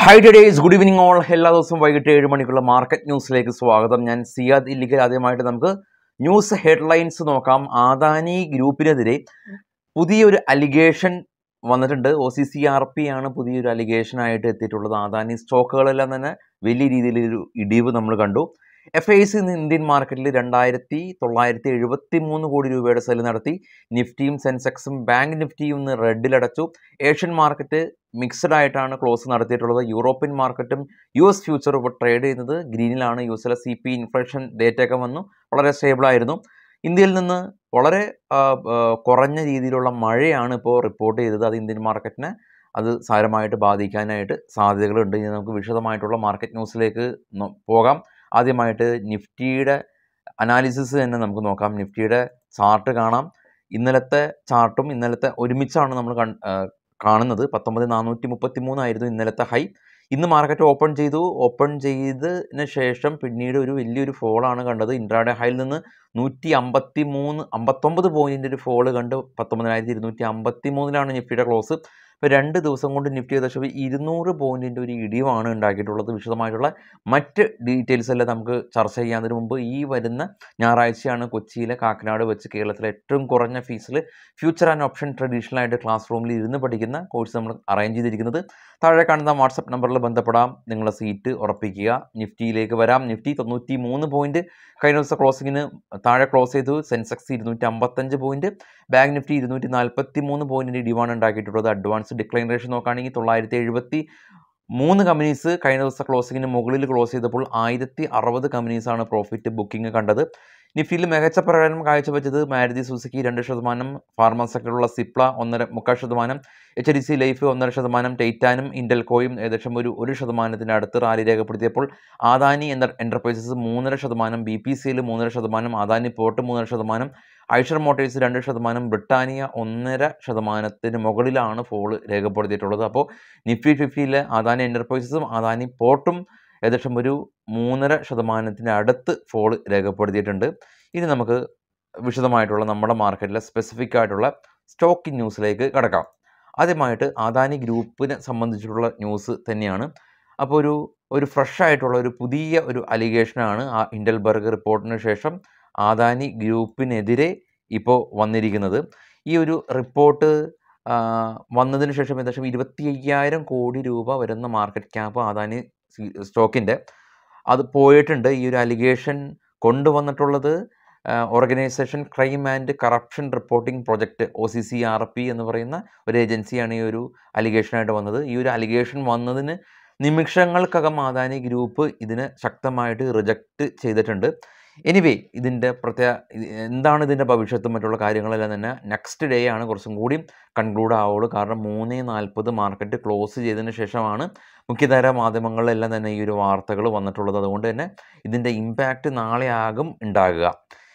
high days good evening all എല്ലാ ദിവസവും വൈകിട്ട് ഏഴ് മണിക്കുള്ള മാർക്കറ്റ് ന്യൂസിലേക്ക് സ്വാഗതം ഞാൻ സിയാദ് ഇല്ലിക്കൽ ആദ്യമായിട്ട് നമുക്ക് ന്യൂസ് ഹെഡ്ലൈൻസ് നോക്കാം ആദാനി ഗ്രൂപ്പിനെതിരെ പുതിയൊരു അലിഗേഷൻ വന്നിട്ടുണ്ട് O C C R P ആണ് പുതിയൊരു അലിഗേഷൻ ആയിട്ട് എത്തിയിട്ടുള്ളത് ആദാനി സ്റ്റോക്കുകളെല്ലാം തന്നെ വലിയ രീതിയിലൊരു ഇടിവ് നമ്മൾ കണ്ടു എഫ് ഐ സി ഇന്ത്യൻ മാർക്കറ്റിൽ രണ്ടായിരത്തി തൊള്ളായിരത്തി എഴുപത്തി മൂന്ന് കോടി രൂപയുടെ സെല് നടത്തി നിഫ്റ്റിയും സെൻസെക്സും ബാങ്ക് നിഫ്റ്റിയും ഇന്ന് റെഡിലടച്ചു ഏഷ്യൻ മാർക്കറ്റ് മിക്സഡ് ആയിട്ടാണ് ക്ലോസ് നടത്തിയിട്ടുള്ളത് യൂറോപ്യൻ മാർക്കറ്റും യു എസ് ഫ്യൂച്ചർ ഇപ്പോൾ ട്രേഡ് ചെയ്യുന്നത് ഗ്രീനിലാണ് യു എസിലെ സി പി ഇൻഫ്ലേഷൻ ഡേറ്റയൊക്കെ വന്നു വളരെ സ്റ്റേബിൾ ആയിരുന്നു ഇന്ത്യയിൽ നിന്ന് വളരെ ആ, ആ, കുറഞ്ഞ രീതിയിലുള്ള മഴയാണ് ഇപ്പോൾ റിപ്പോർട്ട് ചെയ്തത് അത് ഇന്ത്യൻ മാർക്കറ്റിനെ അത് സാരമായിട്ട് ബാധിക്കാനായിട്ട് സാധ്യതകളുണ്ട് ഇനി നമുക്ക് വിശദമായിട്ടുള്ള മാർക്കറ്റ് ന്യൂസിലേക്ക് നോ- പോകാം ആദ്യമായിട്ട് നിഫ്റ്റിയുടെ അനാലിസിസ് തന്നെ നമുക്ക് നോക്കാം നിഫ്റ്റിയുടെ ചാർട്ട് കാണാം ഇന്നലത്തെ ചാർട്ടും ഇന്നലത്തെ ഒരുമിച്ചാണ് നമ്മൾ കൺ ആ, കാണുന്നത് പത്തൊമ്പത് നാനൂറ്റി മുപ്പത്തി മൂന്നായിരുന്നു ഇന്നലത്തെ ഹൈ ഇന്ന് മാർക്കറ്റ് ഓപ്പൺ ചെയ്തു ഓപ്പൺ ചെയ്തതിന് ശേഷം പിന്നീട് ഒരു വലിയൊരു ഫോളാണ് കണ്ടത് ഇൻട്രാഡേ ഹൈയിൽ നിന്ന് നൂറ്റി അമ്പത്തി മൂന്ന് അമ്പത്തൊമ്പത് പോയിൻ്റ് ഒരു ഫോള് കണ്ട് പത്തൊമ്പതിനായിരത്തി ഇരുന്നൂറ്റി അമ്പത്തി മൂന്നിലാണ് നിഫ്റ്റിയുടെ ക്ലോസ് ഇപ്പോൾ രണ്ട് ദിവസം കൊണ്ട് നിഫ്റ്റി ഏകദേശം ഒരു ഇരുന്നൂറ് പോയിൻറ്റിൻ്റെ ഒരു ഇടിവാണ് ഉണ്ടാക്കിയിട്ടുള്ളത് വിശദമായിട്ടുള്ള മറ്റ് ഡീറ്റെയിൽസ് എല്ലാം നമുക്ക് ചർച്ച ചെയ്യാതിന് മുമ്പ് ഈ വരുന്ന ഞായറാഴ്ചയാണ് കൊച്ചിയിലെ കാക്കനാട് വെച്ച് കേരളത്തിലെ ഏറ്റവും കുറഞ്ഞ ഫീസിൽ ഫ്യൂച്ചർ ആൻഡ് ഓപ്ഷൻ ട്രഡീഷണൽ ആയിട്ട് ക്ലാസ് റൂമിൽ ഇരുന്ന് പഠിക്കുന്ന കോഴ്സ് നമ്മൾ അറേഞ്ച് ചെയ്തിരിക്കുന്നത് താഴെ കാണുന്ന വാട്സപ്പ് നമ്പറിൽ ബന്ധപ്പെടാം നിങ്ങളുടെ സീറ്റ് ഉറപ്പിക്കുക നിഫ്റ്റിയിലേക്ക് വരാം നിഫ്റ്റി തൊണ്ണൂറ്റി മൂന്ന് പോയിൻറ്റ് കഴിഞ്ഞ ദിവസം ക്ലോസിങ്ങിന് താഴെ ക്ലോസ് ചെയ്തു സെൻസെക്സ് ഇരുന്നൂറ്റി അമ്പത്തഞ്ച് പോയിൻറ്റ് ബാങ്ക് നിഫ്റ്റി ഇരുന്നൂറ്റി നാൽപ്പത്തി മൂന്ന് പോയിൻറ്റിൻ്റെ ഇടിവാണ് ഉണ്ടാക്കിയിട്ടുള്ളത് അഡ്വാൻസ് ഡിക്ലൈൻ റേഷൻ നോക്കുകയാണെങ്കിൽ തൊള്ളായിരത്തി എഴുപത്തി മൂന്ന് കമ്പനീസ് കഴിഞ്ഞ ദിവസം ക്ലോസിങ്ങിന് മുകളിൽ ക്ലോസ് ചെയ്തപ്പോൾ ആയിരത്തി അറുപത് കമ്പനീസാണ് പ്രോഫിറ്റ് ബുക്കിംഗ് കണ്ടത് നിഫ്റ്റിയിൽ മികച്ച പ്രകടനം കാഴ്ചവെച്ചത് മാരുതി സുസുക്കി രണ്ട് ശതമാനം ഫാർമ സെക്ടറിലുള്ള സിപ്ല ഒന്നര മുക്കാൽ ശതമാനം എച്ച് ഡി സി ലൈഫ് ഒന്നര ശതമാനം ടൈറ്റാനും ഇൻഡൽകോയും ഏകദേശം ഒരു ഒരു ശതമാനത്തിൻ്റെ അടുത്ത് റാലി രേഖപ്പെടുത്തിയപ്പോൾ ആദാനി എന്ന എൻ്റർപ്രൈസസ് മൂന്നര ശതമാനം ബി പി സിയിൽ മൂന്നര ശതമാനം ആദാനി പോർട്ട് മൂന്നര ശതമാനം ഐഷർ മോട്ടേഴ്സ് രണ്ട് ശതമാനം ബ്രിട്ടാനിയ ഒന്നര ശതമാനത്തിന് മുകളിലാണ് ഫോള് രേഖപ്പെടുത്തിയിട്ടുള്ളത് അപ്പോൾ നിഫ്റ്റി ഫിഫ്റ്റിയിലെ ആദാനി എൻ്റർപ്രൈസസും ആദാനി പോർട്ടും ഏകദേശം ഒരു മൂന്നര ശതമാനത്തിന് അടുത്ത് ഫോള് രേഖപ്പെടുത്തിയിട്ടുണ്ട് ഇനി നമുക്ക് വിശദമായിട്ടുള്ള നമ്മുടെ മാർക്കറ്റിലെ സ്പെസിഫിക് ആയിട്ടുള്ള സ്റ്റോക്ക് ന്യൂസിലേക്ക് കടക്കാം ആദ്യമായിട്ട് ആദാനി ഗ്രൂപ്പിനെ സംബന്ധിച്ചിട്ടുള്ള ന്യൂസ് തന്നെയാണ് അപ്പോൾ ഒരു ഒരു ഫ്രഷ് ആയിട്ടുള്ള ഒരു പുതിയ ഒരു അലിഗേഷനാണ് ആ ഇൻഡൽബർഗ് റിപ്പോർട്ടിന് ശേഷം ആദാനി ഗ്രൂപ്പിനെതിരെ ഇപ്പോൾ വന്നിരിക്കുന്നത് ഈ ഒരു റിപ്പോർട്ട് ആ, വന്നതിന് ശേഷം ഏകദേശം ഇരുപത്തി അയ്യായിരം കോടി രൂപ വരുന്ന മാർക്കറ്റ് ക്യാപ്പ് ആദാനി സ്റ്റോക്കിൻ്റെ അത് പോയിട്ടുണ്ട് ഈ ഒരു അലിഗേഷൻ കൊണ്ടുവന്നിട്ടുള്ളത് organisation crime and corruption reporting project O C C R P എന്ന് പറയുന്ന ഒരു ഏജൻസിയാണ് ഈ ഒരു അലിഗേഷനായിട്ട് വന്നത് ഈ ഒരു അലിഗേഷൻ വന്നതിന് നിമിഷങ്ങൾക്കകം ആദാനി ഗ്രൂപ്പ് ഇതിനെ ശക്തമായിട്ട് റിജക്റ്റ് ചെയ്തിട്ടുണ്ട് എനിവേ ഇതിൻ്റെ പ്രത്യേക ഇത് എന്താണ് ഇതിൻ്റെ ഭവിഷ്യത്തും മറ്റുള്ള കാര്യങ്ങളെല്ലാം തന്നെ നെക്സ്റ്റ് ഡേ ആണ് കുറച്ചും കൂടി കൺക്ലൂഡ് ആവുള്ളൂ കാരണം മൂന്ന് നാൽപ്പത് മാർക്കറ്റ് ക്ലോസ് ചെയ്തതിന് ശേഷമാണ് മുഖ്യധാര മാധ്യമങ്ങളിലെല്ലാം തന്നെ ഈ ഒരു വാർത്തകൾ വന്നിട്ടുള്ളത് അതുകൊണ്ട് തന്നെ ഇതിൻ്റെ ഇമ്പാക്റ്റ് നാളെ ആകും ഉണ്ടാകുക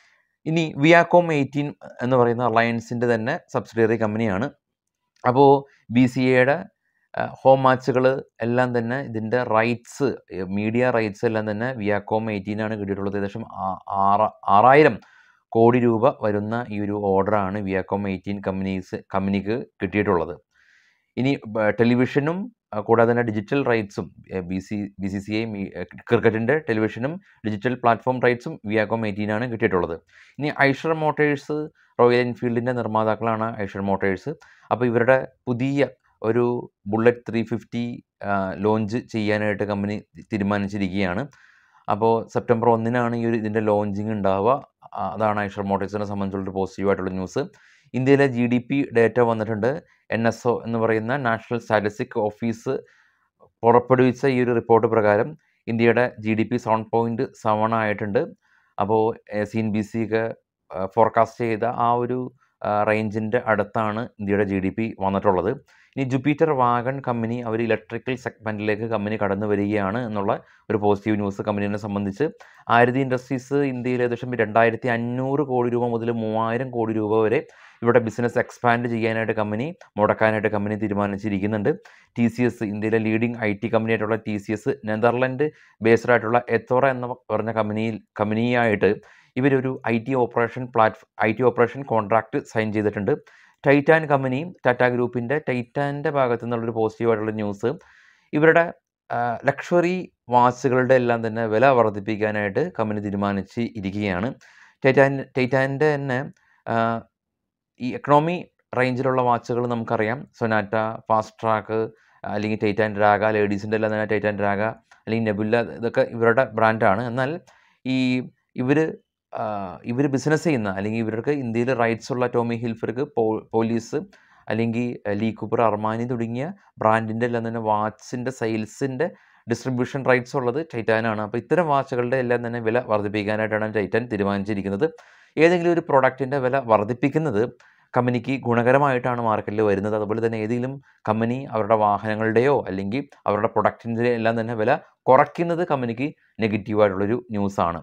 ഇനി വിയാകോം എയ്റ്റീൻ എന്ന് പറയുന്ന റിലയൻസിൻ്റെ തന്നെ സബ്സിഡിയറി കമ്പനിയാണ് അപ്പോൾ ബി സി എയുടെ ഹോം മാച്ചുകൾ എല്ലാം തന്നെ ഇതിൻ്റെ റൈറ്റ്സ് മീഡിയ റൈറ്റ്സ് എല്ലാം തന്നെ വിയാകോം എയ്റ്റീനാണ് കിട്ടിയിട്ടുള്ളത് ഏകദേശം ആ- ആറ ആറായിരം കോടി രൂപ വരുന്ന ഈ ഒരു ഓർഡറാണ് വിയാകോം എയ്റ്റീൻ കമ്പനീസ് കമ്പനിക്ക് കിട്ടിയിട്ടുള്ളത് ഇനി ബ- ടെലിവിഷനും ആ, കൂടാതെ തന്നെ ഡിജിറ്റൽ റൈറ്റ്സും B C B C C I ക്രിക്കറ്റിൻ്റെ ടെലിവിഷനും ഡിജിറ്റൽ പ്ലാറ്റ്ഫോം റൈറ്റ്സും വിയാകോം എയ്റ്റീനാണ് കിട്ടിയിട്ടുള്ളത് ഇനി ഐഷർ മോട്ടേഴ്സ് റോയൽ എൻഫീൽഡിൻ്റെ നിർമ്മാതാക്കളാണ് ഐഷർ മോട്ടേഴ്സ് അപ്പോൾ ഇവരുടെ പുതിയ ഒരു ബുള്ളറ്റ് ത്രീ ഫിഫ്റ്റി ലോഞ്ച് ചെയ്യാനായിട്ട് കമ്പനി തീരുമാനിച്ചിരിക്കുകയാണ് അപ്പോൾ സെപ്റ്റംബർ ഒന്നിനാണ് ഈ ഒരു ഇതിൻ്റെ ലോഞ്ചിങ് ഉണ്ടാവുക ആ, അതാണ് ഐഷർ മോട്ടോഴ്സിനെ സംബന്ധിച്ചുള്ളൊരു പോസിറ്റീവായിട്ടുള്ള ന്യൂസ് ഇന്ത്യയിലെ ജി ഡി പി ഡേറ്റ വന്നിട്ടുണ്ട് എൻ എസ് ഒ എന്ന് പറയുന്ന നാഷണൽ സ്റ്റാറ്റിസ്റ്റിക് ഓഫീസ് പുറപ്പെടുവിച്ച ഈ ഒരു റിപ്പോർട്ട് പ്രകാരം ഇന്ത്യയുടെ G D P seven point seven ആയിട്ടുണ്ട് അപ്പോൾ സി എൻ ബി സി ഒക്കെ ഫോർകാസ്റ്റ് ചെയ്ത ആ ഒരു റേഞ്ചിൻ്റെ അടുത്താണ് ഇന്ത്യയുടെ ജി ഡി പി വന്നിട്ടുള്ളത് ഇനി ജുപ്പിറ്റർ വാഗൺ കമ്പനി അവർ ഇലക്ട്രിക്കൽ സെഗ്മെൻറ്റിലേക്ക് കമ്പനി കടന്നു വരികയാണ് എന്നുള്ള ഒരു പോസിറ്റീവ് ന്യൂസ് കമ്പനീനെ സംബന്ധിച്ച് ആരതി ഇൻഡസ്ട്രീസ് ഇന്ത്യയിൽ ഏകദേശം രണ്ടായിരത്തി അഞ്ഞൂറ് കോടി രൂപ മുതൽ മൂവായിരം കോടി രൂപ വരെ ഇവിടെ ബിസിനസ് എക്സ്പാൻഡ് ചെയ്യാനായിട്ട് കമ്പനി മുടക്കാനായിട്ട് കമ്പനി തീരുമാനിച്ചിരിക്കുന്നുണ്ട് ടി സി എസ് ഇന്ത്യയിലെ ലീഡിംഗ് ഐ ടി കമ്പനി ആയിട്ടുള്ള T C S Netherland based ആയിട്ടുള്ള എത്തോറ എന്ന പറഞ്ഞ കമ്പനിയിൽ കമ്പനിയായിട്ട് ഇവരൊരു ഐ ടി ഓപ്പറേഷൻ പ്ലാറ്റ് I T operation contract sign ചെയ്തിട്ടുണ്ട് ടൈറ്റാൻ കമ്പനിയും ടാറ്റ ഗ്രൂപ്പിൻ്റെ ടൈറ്റാൻ്റെ ഭാഗത്തു നിന്നുള്ളൊരു പോസിറ്റീവായിട്ടുള്ള ന്യൂസ് ഇവരുടെ ലക്ഷറി വാച്ചുകളുടെ എല്ലാം തന്നെ വില വർദ്ധിപ്പിക്കാനായിട്ട് കമ്പനി തീരുമാനിച്ച് ഇരിക്കുകയാണ് ടൈറ്റാൻ ടൈറ്റാനിൻ്റെ തന്നെ ആ, ഈ എക്കണോമി റേഞ്ചിലുള്ള വാച്ചുകൾ നമുക്കറിയാം സൊനാറ്റ ഫാസ്റ്റ് ട്രാക്ക് അല്ലെങ്കിൽ ടൈറ്റാൻ ഡ്രാഗ ലേഡീസിൻ്റെ എല്ലാം തന്നെ ടൈറ്റാൻ ഡ്രാഗ അല്ലെങ്കിൽ നെബുല്ല ഇതൊക്കെ ഇവരുടെ ബ്രാൻഡാണ് എന്നാൽ ഈ ഇവർ ഇവർ ബിസിനസ് ചെയ്യുന്ന അല്ലെങ്കിൽ ഇവർക്ക് ഇന്ത്യയിൽ റൈറ്റ്സ് ഉള്ള ടോമി ഹിൽഫർക്ക് പോലീസ് അല്ലെങ്കിൽ ലീ കൂപ്പർ അർമാനി തുടങ്ങിയ ബ്രാൻഡിൻ്റെ എല്ലാം തന്നെ വാച്ചിൻ്റെ സെയിൽസിൻ്റെ ഡിസ്ട്രിബ്യൂഷൻ റൈറ്റ്സ് ഉള്ളത് ടൈറ്റാനാണ് അപ്പോൾ ഇത്തരം വാച്ചുകളുടെ എല്ലാം തന്നെ വില വർദ്ധിപ്പിക്കാനായിട്ടാണ് ടൈറ്റാൻ തീരുമാനിച്ചിരിക്കുന്നത് ഏതെങ്കിലും ഒരു പ്രൊഡക്റ്റിൻ്റെ വില വർദ്ധിപ്പിക്കുന്നത് കമ്പനിക്ക് ഗുണകരമായിട്ടാണ് മാർക്കറ്റിൽ വരുന്നത് അതുപോലെ തന്നെ ഏതെങ്കിലും കമ്പനി അവരുടെ വാഹനങ്ങളുടെയോ അല്ലെങ്കിൽ അവരുടെ പ്രൊഡക്റ്റിൻ്റെ എല്ലാം തന്നെ വില കുറയ്ക്കുന്നത് കമ്പനിക്ക് നെഗറ്റീവായിട്ടുള്ളൊരു ന്യൂസാണ്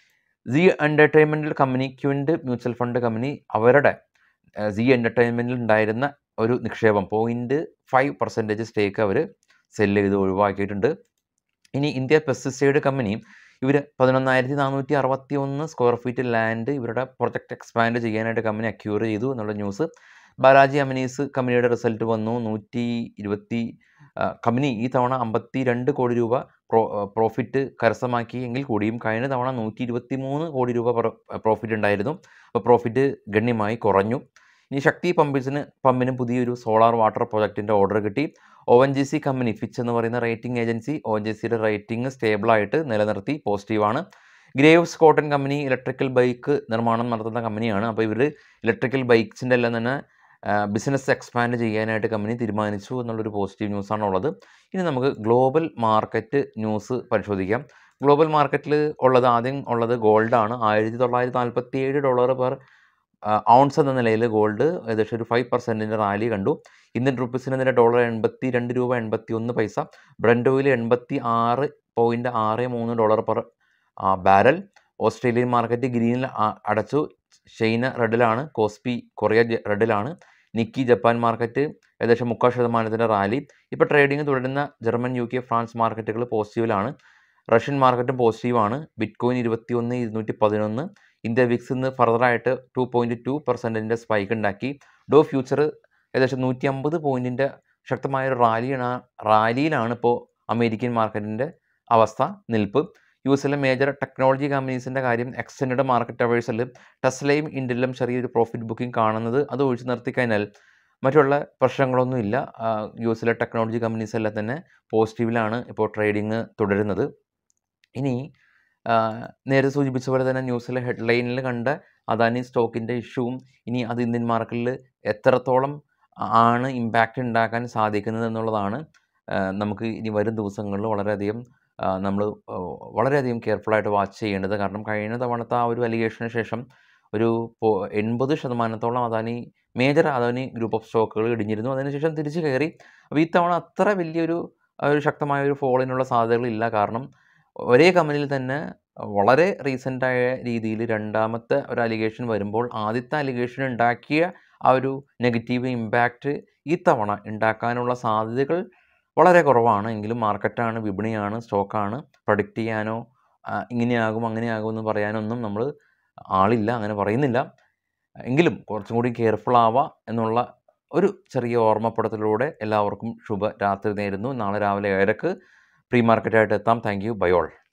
സി എൻ്റർടൈൻമെൻറ്റൽ company Quant mutual fund company അവരുടെ സി എൻ്റർടൈൻമെൻറ്റിൽ ഉണ്ടായിരുന്ന ഒരു നിക്ഷേപം പോയിൻറ്റ് ഫൈവ് പെർസെൻറ്റേജ് സ്റ്റേക്ക് അവർ സെല്ല് ചെയ്ത് ഒഴിവാക്കിയിട്ടുണ്ട് ഇനി ഇന്ത്യ പെസ്റ്റിസൈഡ് കമ്പനി ഇവർ പതിനൊന്നായിരത്തി നാനൂറ്റി അറുപത്തി ഒന്ന് സ്ക്വയർ ഫീറ്റ് ലാൻഡ് ഇവരുടെ പ്രൊജക്റ്റ് എക്സ്പാൻഡ് ചെയ്യാനായിട്ട് കമ്പനി അക്യൂർ ചെയ്തു എന്നുള്ള ന്യൂസ് ബാലാജി അമിനീസ് കമ്പനിയുടെ റിസൾട്ട് വന്നു നൂറ്റി ഇരുപത്തി കമ്പനി ഈ തവണ അമ്പത്തി രണ്ട് കോടി രൂപ പ്രോ പ്രോഫിറ്റ് കരസ്ഥമാക്കി എങ്കിൽ കൂടിയും കഴിഞ്ഞ തവണ നൂറ്റി ഇരുപത്തി മൂന്ന് കോടി രൂപ പ്രോഫിറ്റ് ഉണ്ടായിരുന്നു അപ്പോൾ പ്രോഫിറ്റ് ഗണ്യമായി കുറഞ്ഞു ഇനി ശക്തി പമ്പിസിന് പമ്പിന് പുതിയൊരു സോളാർ വാട്ടർ പ്രൊജക്റ്റിൻ്റെ ഓർഡർ കിട്ടി O N G C company Fitch എന്ന് പറയുന്ന rating agency O N G സിയുടെ റേറ്റിംഗ് സ്റ്റേബിളായിട്ട് നിലനിർത്തി പോസിറ്റീവാണ് Greaves Cotton company electrical bike നിർമ്മാണം നടത്തുന്ന കമ്പനിയാണ് അപ്പോൾ ഇവർ ഇലക്ട്രിക്കൽ ബൈക്സിൻ്റെ എല്ലാം തന്നെ ബിസിനസ് എക്സ്പാൻഡ് ചെയ്യാനായിട്ട് കമ്പനി തീരുമാനിച്ചു എന്നുള്ളൊരു പോസിറ്റീവ് ന്യൂസാണ് ഉള്ളത് ഇനി നമുക്ക് ഗ്ലോബൽ മാർക്കറ്റ് ന്യൂസ് പരിശോധിക്കാം ഗ്ലോബൽ മാർക്കറ്റിൽ ഉള്ളത് ആദ്യം ഉള്ളത് ഗോൾഡാണ് ആയിരത്തി തൊള്ളായിരത്തി നാൽപ്പത്തി ഏഴ് ഡോളർ പെർ ഔൺസ് എന്ന നിലയിൽ ഗോൾഡ് ഏകദേശം ഒരു ഫൈവ് പെർസെൻറ്റിൻ്റെ റാലി കണ്ടു ഇന്ത്യൻ റുപ്പീസിനെതിരെ ഡോളർ എൺപത്തി രണ്ട് രൂപ എൺപത്തി ഒന്ന് പൈസ ബ്രണ്ട് ഓയിൽ എൺപത്തി ആറ് പോയിൻറ്റ് ആറ് മൂന്ന് dollar per barrel Australian market ഗ്രീനിൽ അടച്ചു ചൈന റെഡിലാണ് കോസ്പി കൊറിയ ജ- റെഡിലാണ് നിക്കി ജപ്പാൻ മാർക്കറ്റ് ഏകദേശം മുക്കാൽ ശതമാനത്തിൻ്റെ റാലി ഇപ്പോൾ ട്രേഡിംഗ് തുടരുന്ന ജർമ്മൻ യു കെ ഫ്രാൻസ് മാർക്കറ്റുകൾ പോസിറ്റീവിലാണ് റഷ്യൻ മാർക്കറ്റും പോസിറ്റീവാണ് ബിറ്റ് കോയിൻ ഇരുപത്തി ഒന്ന് ഇരുന്നൂറ്റി പതിനൊന്ന് ഇന്ത്യ വിക്സ് ഇന്ന് ഫർദറായിട്ട് ടു പോയിൻറ്റ് ടു പെർസെൻറ്റിൻ്റെ സ്പൈക്ക് ഉണ്ടാക്കി ഡോ ഫ്യൂച്ചർ ഏകദേശം നൂറ്റി അമ്പത് പോയിൻറ്റിൻ്റെ ശക്തമായ ഒരു റാലിയാണ് റാലിയിലാണ് ഇപ്പോൾ അമേരിക്കൻ മാർക്കറ്റിൻ്റെ അവസ്ഥ നിൽപ്പ് യു എസിലെ മേജർ ടെക്നോളജി കമ്പനീസിൻ്റെ കാര്യം എക്സ്റ്റൻഡ് മാർക്കറ്റ് അവേഴ്സിൽ ടെസ്ലയും ഇൻഡലും ചെറിയൊരു പ്രോഫിറ്റ് ബുക്കിംഗ് കാണുന്നത് അത് ഒഴിച്ച് നിർത്തിക്കഴിഞ്ഞാൽ മറ്റുള്ള പ്രശ്നങ്ങളൊന്നുമില്ല ആ, യു എസിലെ ടെക്നോളജി കമ്പനീസ് എല്ലാം തന്നെ പോസിറ്റീവിലാണ് ഇപ്പോൾ ട്രേഡിങ് തുടരുന്നത് ഇനി ആ, നേരെ സൂചിപ്പിച്ച പോലെ തന്നെ ന്യൂസിലെ ഹെഡ്ലൈനിൽ കണ്ട അദാനി സ്റ്റോക്കിൻ്റെ ഇഷ്യൂവും ഇനി അത് ഇന്ത്യൻ മാർക്കറ്റിൽ എത്രത്തോളം ആണ് ഇമ്പാക്റ്റ് ഉണ്ടാക്കാൻ സാധിക്കുന്നത് എന്നുള്ളതാണ് ആ, നമുക്ക് ഇനി വരും ദിവസങ്ങളിൽ വളരെയധികം നമ്മൾ വളരെയധികം കെയർഫുള്ളായിട്ട് വാച്ച് ചെയ്യേണ്ടത് കാരണം കഴിഞ്ഞ തവണത്തെ ആ ഒരു അലിഗേഷന് ശേഷം ഒരു പോ- എൺപത് ശതമാനത്തോളം Adani major Adani group of സ്റ്റോക്കുകൾ ഇടിഞ്ഞിരുന്നു അതിനുശേഷം തിരിച്ചു കയറി അപ്പോൾ ഈ തവണ അത്ര വലിയൊരു ആ, ഒരു ശക്തമായ ഒരു ഫോളിനുള്ള സാധ്യതകളില്ല കാരണം ഒരേ കമ്പനിയിൽ തന്നെ വളരെ റീസെൻ്റായ രീതിയിൽ രണ്ടാമത്തെ ഒരു അലിഗേഷൻ വരുമ്പോൾ ആദ്യത്തെ അലിഗേഷൻ ഉണ്ടാക്കിയ ആ ഒരു നെഗറ്റീവ് ഇമ്പാക്റ്റ് ഈ തവണ ഉണ്ടാക്കാനുള്ള സാധ്യതകൾ വളരെ കുറവാണ് എങ്കിലും മാർക്കറ്റാണ് വിപണിയാണ് സ്റ്റോക്കാണ് പ്രൊഡിക്റ്റ് ചെയ്യാനോ ആ, ഇങ്ങനെയാകും അങ്ങനെയാകും എന്ന് പറയാനൊന്നും നമ്മൾ ആളില്ല അങ്ങനെ പറയുന്നില്ല എങ്കിലും കുറച്ചും കൂടി കെയർഫുൾ ആവുക എന്നുള്ള ഒരു ചെറിയ ഓർമ്മപ്പെടുത്തലിലൂടെ എല്ലാവർക്കും ശുഭരാത്രി നേരുന്നു നാളെ രാവിലെ ഏഴരക്ക് പ്രീ മാർക്കറ്റായിട്ട് എത്താം താങ്ക് യു ബൈ ഓൾ